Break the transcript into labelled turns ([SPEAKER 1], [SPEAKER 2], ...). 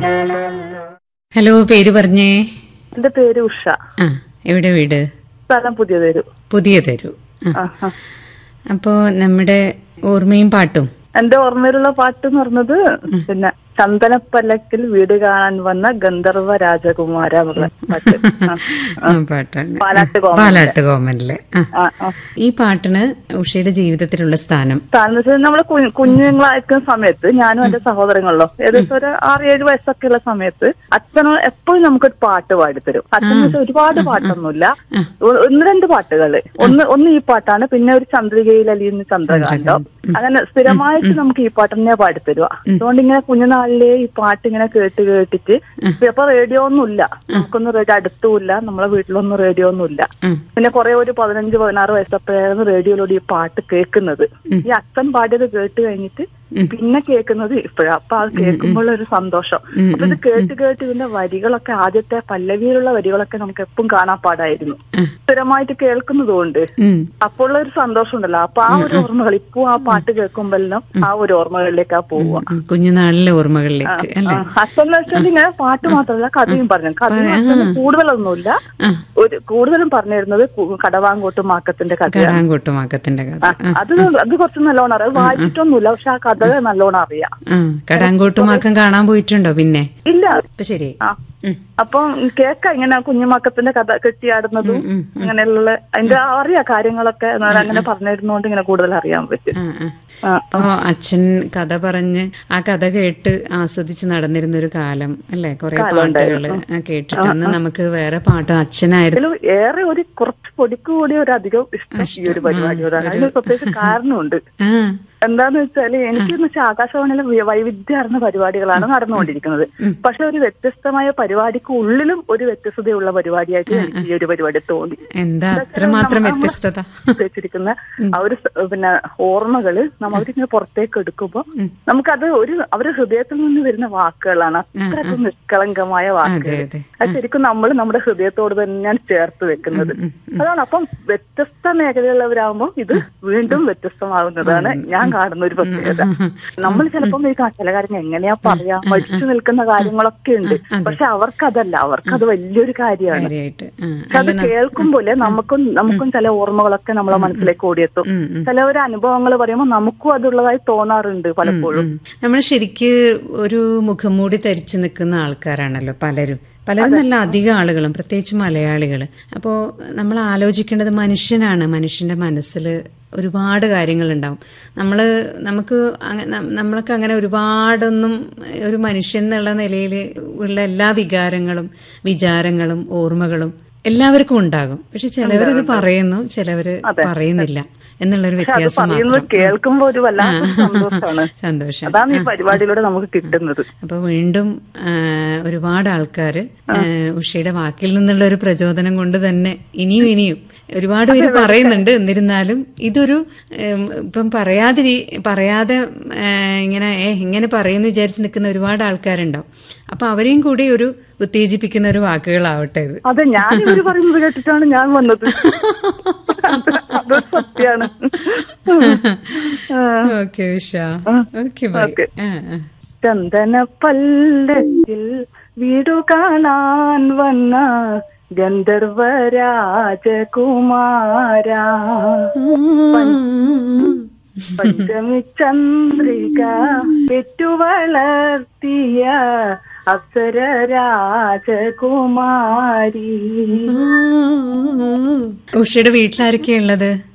[SPEAKER 1] Hello പേര് പറഞ്ഞേ
[SPEAKER 2] എന്റെ പേര് ഉഷ
[SPEAKER 1] ആ എവിടെ വീട്
[SPEAKER 2] സ്ഥലം പുതിയ തരൂ
[SPEAKER 1] പുതിയ തരൂ ആ അപ്പോ നമ്മുടെ ഓർമ്മയും പാട്ടും
[SPEAKER 2] എന്റെ ഓർമ്മയിലുള്ള പാട്ട് എന്ന് പറഞ്ഞത് പിന്നെ ചന്ദനപ്പല്ലക്കിൽ വീട് കാണാൻ വന്ന ഗന്ധർവ രാജകുമാര എന്നുള്ള പാട്ട് ആ,
[SPEAKER 1] ആ പാട്ടാണ്
[SPEAKER 2] പാലാട്ട് കോമ
[SPEAKER 1] പാലാട്ട് കോമനിലെ ആ
[SPEAKER 2] ആ, ആ.
[SPEAKER 1] ഈ പാട്ടിന് ഉഷയുടെ ജീവിതത്തിലുള്ള സ്ഥാനം
[SPEAKER 2] കാരണം വെച്ചാൽ നമ്മള് കു- കുഞ്ഞുങ്ങളായിരിക്കുന്ന സമയത്ത് ഞാനും എന്റെ സഹോദരങ്ങളിലോ ഏകദേശം ഒരു ആറ് ഏഴ് വയസ്സൊക്കെ ഉള്ള സമയത്ത് അച്ഛനോ എപ്പോഴും നമുക്കൊരു പാട്ട് പാടിത്തരും അച്ഛൻ എന്ന് വെച്ചാൽ ഒരുപാട് പാട്ടൊന്നുമില്ല ഒ- ഒന്ന് രണ്ട് പാട്ടുകള് ഒന്ന് ഒന്ന് ഈ പാട്ടാണ് പിന്നെ ഒരു ചന്ദ്രികയിൽ അലിയുന്ന ചന്ദ്രകാന്തം അങ്ങനെ സ്ഥിരമായിട്ട് നമുക്ക് ഈ പാട്ട് തന്നെ പാടിത്തരുക അതുകൊണ്ട് ഇങ്ങനെ കുഞ്ഞുനാളിലെ ഈ പാട്ട് ഇങ്ങനെ കേട്ട് കേട്ടിട്ട് അപ്പൊ റേഡിയോ ഒന്നും ഇല്ല നമുക്കൊന്നും റേഡിയോ അടുത്തുമില്ല നമ്മളെ വീട്ടിലൊന്നും റേഡിയോ ഒന്നും ഇല്ല
[SPEAKER 1] ഉം.
[SPEAKER 2] പിന്നെ കുറെ ഒരു പതിനഞ്ച് പതിനാറ് വയസ്സപ്പോഴായിരുന്നു റേഡിയോയിലൂടെ ഈ പാട്ട് കേൾക്കുന്നത് ഈ അച്ഛൻ പാടിയത് കേട്ട് കഴിഞ്ഞിട്ട് പിന്നെ കേൾക്കുന്നത് ഇപ്പോഴാ അപ്പൊ അത് കേൾക്കുമ്പോൾ ഒരു സന്തോഷം അപ്പൊ ഇത് കേട്ട് കേട്ട് ഇതിന്റെ വരികളൊക്കെ ആദ്യത്തെ പല്ലവിയിലുള്ള വരികളൊക്കെ നമുക്ക് എപ്പം കാണാൻ പാടായിരുന്നു സ്ഥിരമായിട്ട് കേൾക്കുന്നത് കൊണ്ട്
[SPEAKER 1] ഉം.
[SPEAKER 2] അപ്പോൾ ഉള്ള ഒരു സന്തോഷം ഉണ്ടല്ലോ അപ്പൊ ആ ഒരു ഓർമ്മകൾ ഇപ്പൊ ആ പാട്ട് കേൾക്കുമ്പോഴെല്ലാം ആ ഒരു ഓർമ്മകളിലേക്കാ പോവുക
[SPEAKER 1] ഉം. കുഞ്ഞുനാളിലെ ഓർമ്മകളിലേക്ക് അല്ലേ
[SPEAKER 2] അച്ഛൻ വെച്ചാൽ ഇങ്ങനെ പാട്ട് മാത്രമല്ല കഥയും പറഞ്ഞു കഥയും അച്ഛന് കൂടുതലൊന്നുമില്ല
[SPEAKER 1] ആ
[SPEAKER 2] ഒരു കൂടുതലും പറഞ്ഞിരുന്നത് കു- കടവാങ്കോട്ട് മാക്കത്തിന്റെ കഥയാണ്
[SPEAKER 1] കടാങ്കൂട്ടുമാക്കത്തിന്റെ കഥ
[SPEAKER 2] ആ, അത് അത് കുറച്ച് നല്ലോണം അറിയാം വായിച്ചിട്ടൊന്നുമില്ല പക്ഷെ ആ കഥ നല്ലോണം അറിയാം
[SPEAKER 1] ആ കടാങ്കൂട്ടുമാക്കം കാണാൻ പോയിട്ടുണ്ടോ പിന്നെ
[SPEAKER 2] ഇല്ല
[SPEAKER 1] ഇപ്പൊ ശരി
[SPEAKER 2] ആ അപ്പം കേക്ക ഇങ്ങനെ കുഞ്ഞുമക്കത്തിന്റെ കഥ കെട്ടിയാടുന്നതും അങ്ങനെയുള്ള അതിന്റെ അറിയാം കാര്യങ്ങളൊക്കെ എന്നാലും അങ്ങനെ പറഞ്ഞിരുന്നോണ്ട് ഇങ്ങനെ കൂടുതൽ അറിയാൻ പറ്റും
[SPEAKER 1] ആ ആ
[SPEAKER 2] ആ.
[SPEAKER 1] അപ്പൊ അച്ഛൻ കഥ പറഞ്ഞ് ആ കഥ കേട്ട് ആസ്വദിച്ച് നടന്നിരുന്ന ഒരു കാലം അല്ലെ കുറെ പാട്ടുകള് ആ, കേട്ടിട്ട് അന്ന് നമുക്ക് വേറെ പാട്ട് അച്ഛനായിരുന്നു
[SPEAKER 2] ഇതിൽ ഏറെ ഒരു കുറച്ച് പൊടിക്ക് കൂടി ഒരു അധികം ഇഷ്ടം ഈ ഒരു പരിപാടിയോടാണ് അതിന് പ്രത്യേകിച്ച് കാരണമുണ്ട്
[SPEAKER 1] ആ
[SPEAKER 2] എന്താന്ന് വെച്ചാല് എനിക്ക് വെച്ചാൽ ആകാശവാണിയിലെ വൈ- വൈവിധ്യമാർന്ന പരിപാടികളാണ് നടന്നുകൊണ്ടിരിക്കുന്നത് പക്ഷെ ഒരു വ്യത്യസ്തമായ പരിപാടിക്ക് ഉള്ളിലും ഒരു വ്യത്യസ്തതയുള്ള പരിപാടിയായിട്ട് എനിക്ക് ഈ ഒരു പരിപാടി തോന്നി
[SPEAKER 1] എന്താ അത്രമാത്രം വ്യത്യസ്തത
[SPEAKER 2] വെച്ചിരിക്കുന്ന ആ ഒരു സ- പിന്നെ ഓർമ്മകള് നമ്മൾ അവരിങ്ങനെ പുറത്തേക്ക് എടുക്കുമ്പോ നമുക്കത് ഒരു അവരുടെ ഹൃദയത്തിൽ നിന്ന് വരുന്ന വാക്കുകളാണ് അത്രയ്ക്കും നിഷ്കളങ്കമായ
[SPEAKER 1] അതെ
[SPEAKER 2] വാക്കുകൾ
[SPEAKER 1] അതെ
[SPEAKER 2] അത് ശരിക്കും നമ്മൾ നമ്മുടെ ഹൃദയത്തോട് തന്നെയാണ് ചേർത്ത് വെക്കുന്നത് അതാണ് അപ്പം വ്യത്യസ്ത മേഖലയുള്ളവരാകുമ്പോൾ ഇത് വീണ്ടും വ്യത്യസ്തമാകുന്നതാണ് ഞാൻ കാണുന്ന ഒരു പ്രത്യേകത നമ്മൾ ചിലപ്പം ഈ കാ- ചില കാര്യങ്ങൾ എങ്ങനെയാ പറയാ മടിച്ചു നിൽക്കുന്ന കാര്യങ്ങളൊക്കെ ഉണ്ട് പക്ഷെ അവർക്കതല്ല അവർക്കത് വലിയൊരു കാര്യമാണ്
[SPEAKER 1] കാര്യമായിട്ട് ആ
[SPEAKER 2] പക്ഷെ അത് കേൾക്കുമ്പോലെ നമുക്കും നമുക്കും ചില ഓർമ്മകളൊക്കെ നമ്മളെ മനസ്സിലേക്ക് ഓടിയെത്തും
[SPEAKER 1] ഉം, ഉം.
[SPEAKER 2] ചില ഒരു അനുഭവങ്ങൾ പറയുമ്പോൾ നമുക്കും അതുള്ളതായി തോന്നാറുണ്ട് പലപ്പോഴും
[SPEAKER 1] നമ്മൾ ശരിക്ക് ഒരു മുഖംമൂടി ധരിച്ചു നിൽക്കുന്ന ആൾക്കാരാണല്ലോ പലരും പലരും നല്ല അധികം ആളുകളും പ്രത്യേകിച്ച് മലയാളികൾ അപ്പോൾ നമ്മൾ ആലോചിക്കേണ്ടത് മനുഷ്യനാണ് മനുഷ്യന്റെ മനസ്സിൽ ഒരുപാട് കാര്യങ്ങളുണ്ടാവും നമ്മൾ നമുക്ക് അങ്ങ- ന- നമ്മൾക്ക് അങ്ങനെ ഒരുപാടൊന്നും ഒരു മനുഷ്യൻ എന്നുള്ള നിലയിൽ ഉള്ള എല്ലാ വികാരങ്ങളും വിചാരങ്ങളും ഓർമ്മകളും എല്ലാവർക്കും ഉണ്ടാകും പക്ഷെ ചിലവരത് പറയുന്നു ചിലവര് പറയുന്നില്ല എന്നുള്ളൊരു വ്യത്യാസം
[SPEAKER 2] പറയുന്നത്
[SPEAKER 1] മാത്രം
[SPEAKER 2] കേൾക്കുമ്പോ ഒരു വല്ലാത്ത സന്തോഷമാണ്
[SPEAKER 1] സന്തോഷം
[SPEAKER 2] അതാണ് ഈ പരിപാടിയിലൂടെ നമുക്ക് കിട്ടുന്നത്
[SPEAKER 1] അപ്പൊ വീണ്ടും ആ, ഒരുപാട് ആൾക്കാർ ഉഷയുടെ വാക്കിൽ നിന്നുള്ള ഒരു പ്രചോദനം കൊണ്ട് തന്നെ ഇനിയും ഇനിയും ഒരുപാട് പേര് പറയുന്നുണ്ട് എന്നിരുന്നാലും ഇതൊരു ഉം, ഇപ്പം പറയാതിരി പറയാതെ ആ, ഇങ്ങനെ ഏ ഇങ്ങനെ പറയുന്നു വിചാരിച്ച് നിൽക്കുന്ന ഒരുപാട് ആൾക്കാരുണ്ടാവും അപ്പൊ അവരെയും കൂടി ഒരു ഉത്തേജിപ്പിക്കുന്ന ഒരു വാക്കുകളാവട്ടെ ഇത്
[SPEAKER 2] അതെ ഞാൻ ഇവര് പറയുന്നത് കേട്ടിട്ടാണ് ഞാൻ വന്നത് അത് അതൊരു സത്യാണ്
[SPEAKER 1] okay Usha okay bye
[SPEAKER 2] okay.
[SPEAKER 1] ആ ആ
[SPEAKER 2] ചന്ദന പല്ലത്തിൽ വീടു കാണാൻ വന്ന ഗന്ധർവ രാജകുമാര പഞ്ചമി ചന്ദ്രിക പെറ്റുവളർത്തിയ അപ്സര രാജകുമാരി
[SPEAKER 1] ഉഷയുടെ വീട്ടിലാരൊക്കെയാ ഉള്ളത്